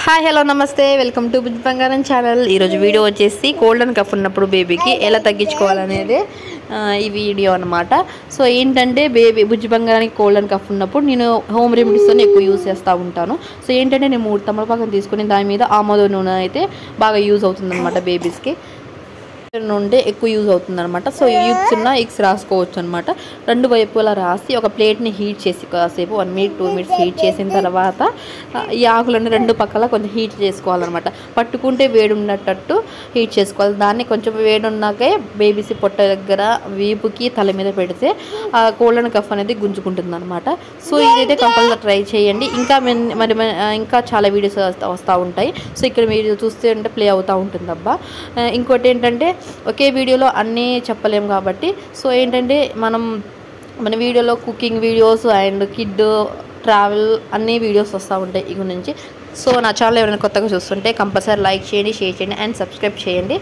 hi hello నమస్తే welcome to Bujji Bangaram channel ఈరోజు video వచ్చేసి కోల్డ్ అండ్ కఫ్ ఉన్నప్పుడు బేబీకి ఎలా తగ్గించుకోవాలనేది ఆ, ఈ వీడియో అనమాట సో ఏంటంటే బేబీ బుజ్జి బంగారానికి కోల్డ్ అండ్ కఫ్ ఉన్నప్పుడు నేను హోమ్ రెమెడీస్తోనే ఎక్కువ యూస్ చేస్తూ ఉంటాను సో ఏంటంటే నేను మూడు తమలపాకం తీసుకుని దాని మీద ఆమోద నూనె అయితే బాగా యూజ్ అవుతుంది అనమాట బేబీస్కి నుండి ఎక్కువ యూజ్ అవుతుంది అనమాట సో యూక్స్ ఉన్న ఎగ్స్ రాసుకోవచ్చు అనమాట రెండు వైపులా రాసి ఒక ప్లేట్ని హీట్ చేసి కాసేపు one minute two minutes heat చేసిన తర్వాత ఆ, ఈ ఆకులను రెండు పక్కల కొంచెం హీట్ చేసుకోవాలన్నమాట పట్టుకుంటే వేడి ఉన్నట్టు హీట్ చేసుకోవాలి దాన్ని కొంచెం వేడి ఉన్నాకే బేబీస్ పొట్ట దగ్గర వీపుకి తల మీద పెడితే ఆ కోళ్ళని కఫ్ అనేది గుంజుకుంటుంది అనమాట సో ఇదైతే కంపల్సరీ ట్రై చేయండి ఇంకా మెన్- మరి మ- ఆ, ఇంకా చాలా వీడియోస్ వస్తూ వస్తూ ఉంటాయి సో ఇక్కడ మీరు చూస్తే అంటే ప్లే అవుతూ ఉంటుంది అబ్బా ఆ, ఇంకోటి ఏంటంటే ఒకే వీడియోలో అన్నీ చెప్పలేం కాబట్టి సో ఏంటంటే మనం మన వీడియోలో cooking videos and kid travel అన్ని వీడియోస్ వస్తూ ఉంటాయి ఇక నుంచి సో నా ఛానల్ ఎవరైనా కొత్తగా చూస్తుంటే కంపల్సరీ లైక్ చేయండి షేర్ చేయండి అండ్ సబ్స్క్రైబ్ చేయండి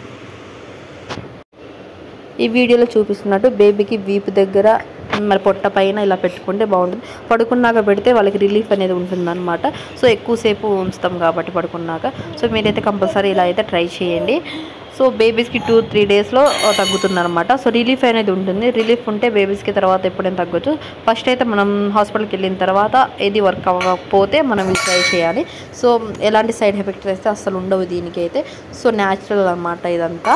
ఈ వీడియోలో చూపిస్తున్నట్టు బేబీకి వీపు దగ్గర మరి పొట్ట పైన ఇలా పెట్టుకుంటే బాగుంటుంది పడుకున్నాక పెడితే వాళ్ళకి రిలీఫ్ అనేది ఉంటుందన్నమాట సో ఎక్కువసేపు ఉంచుతాం కాబట్టి పడుకున్నాక సో మీరైతే కంపల్సరీ ఇలా అయితే ట్రై చేయండి సో బేబీస్కి టూ త్రీ డేస్లో తగ్గుతుందన్నమాట సో రిలీఫ్ అనేది ఉంటుంది రిలీఫ్ ఉంటే బేబీస్కి తర్వాత ఎప్పుడైనా తగ్గొచ్చు ఫస్ట్ అయితే మనం హాస్పిటల్కి వెళ్ళిన తర్వాత ఏది వర్క్ అవ్వకపోతే మనం ఇది ట్రై చేయాలి సో ఎలాంటి సైడ్ ఎఫెక్ట్స్ అయితే అసలు ఉండవు దీనికైతే సో న్యాచురల్ అనమాట ఇదంతా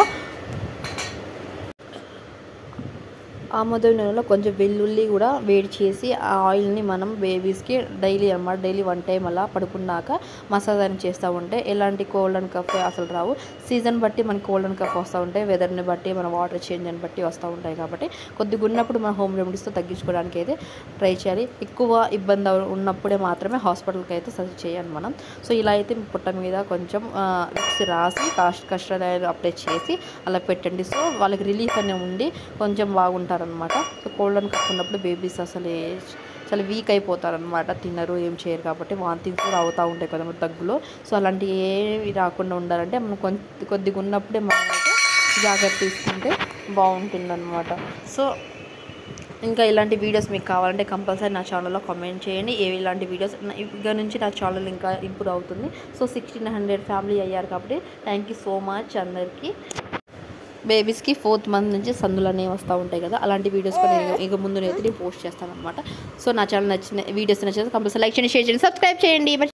ఆముదం నూనెలో కొంచెం వెల్లుల్లి కూడా వేడి చేసి ఆ ఆయిల్ని మనం బేబీస్కి డైలీ అన్నమాట డైలీ వన్ టైం అలా పడుకున్నాక మసాజ్ అని చేస్తూ ఉంటే ఎలాంటి కోల్డ్ అండ్ కఫ్ అసలు రావు సీజన్ బట్టి మనకి కోల్డ్ అండ్ కఫ్ వస్తూ ఉంటాయి వెదర్ని బట్టి మన వాటర్ చేంజ్ అని బట్టి వస్తూ ఉంటాయి కాబట్టి కొద్దిగా ఉన్నప్పుడు మన హోమ్ రెమెడీస్తో తగ్గించుకోవడానికి అయితే ట్రై చేయాలి ఎక్కువ ఇబ్బంది అవ- ఉన్నప్పుడే మాత్రమే హాస్పిటల్కి అయితే సజెస్ట్ చేయాలి మనం సో ఇలా అయితే మీ పుట్ట మీద కొంచెం విక్స్ రాసి కాస్ట్ కస్టర్డ్ ఆయిల్ అప్లై చేసి అలా పెట్టండి సో వాళ్ళకి రిలీఫ్ అనే ఉండి కొంచెం బాగుంటారనమాట సో కోల్డ్ అండ్ కఫ్ ఉన్నప్పుడు బేబీస్ అసలు ఏ- చాలా వీక్ అయిపోతారనమాట తినరు ఏం చేయరు కాబట్టి వాంతింగ్స్ కూడా అవుతూ ఉంటాయి కదా దగ్గులో సో అలాంటివి ఏవి రాకుండా ఉండాలంటే మనం కొంత కొద్దిగా ఉన్నప్పుడే మనం అయితే జాగ్రత్త తీసుకుంటే బాగుంటుందన్నమాట సో ఇంకా ఇలాంటి వీడియోస్ మీకు కావాలంటే కంపల్సరీ నా ఛానల్లో కామెంట్ చేయండి ఏ ఇలాంటి వీడియోస్ నా- ఇక నుంచి నా ఛానల్ ఇంకా ఇంప్రూవ్ అవుతుంది సో సిక్స్టీన్ హండ్రెడ్ ఫ్యామిలీ అయ్యారు కాబట్టి థ్యాంక్ యూ సో మచ్ అందరికీ బేబీస్కి ఫోర్త్ మంత్ నుంచి సందులు అనేవి వస్తూ ఉంటాయి కదా అలాంటి వీడియోస్ కూడా నేను ఇక ముందు అయితే నేను పోస్ట్ చేస్తాను అనమాట సో నా ఛానల్ నచ్చిన వీడియోస్ నచ్చితే కంపల్సరీ లైక్ చేయండి షేర్ చేయండి సబ్స్క్రైబ్ చేయండి